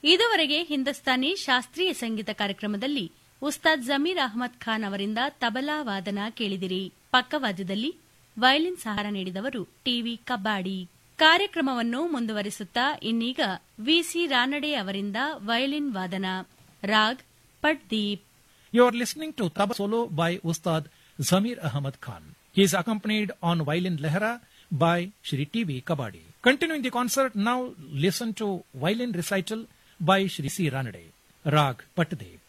ಇದುವರೆಗೆ ಹಿಂದೂಸ್ತಾನಿ ಶಾಸ್ತ್ರೀಯ ಸಂಗೀತ ಕಾರ್ಯಕ್ರಮದಲ್ಲಿ ಉಸ್ತಾದ್ ಜಮೀರ್ ಅಹಮದ್ ಖಾನ್ ಅವರಿಂದ ತಬಲಾ ವಾದನ ಕೇಳಿದಿರಿ ಪಕ್ಕವಾದ್ಯದಲ್ಲಿ ವಯಲಿನ್ ಸಹಾರ ನೀಡಿದವರು ಟಿವಿ ಕಬ್ಬಾಡಿ ಕಾರ್ಯಕ್ರಮವನ್ನು ಮುಂದುವರಿಸುತ್ತಾ ಇನ್ನೀಗ ವಿಸಿ ರಾನಡೆ ಅವರಿಂದ ವಯಲಿನ್ ವಾದನ raag ಪಟ್ದೀಪ್ You are listening to Taba Solo by Ustad Zamir Ahmad Khan. He is accompanied on violin Lehra by Shri T.V. Kabadi. Continuing the concert, now listen to violin recital by Shri C. Ranade. Rag Patdeep.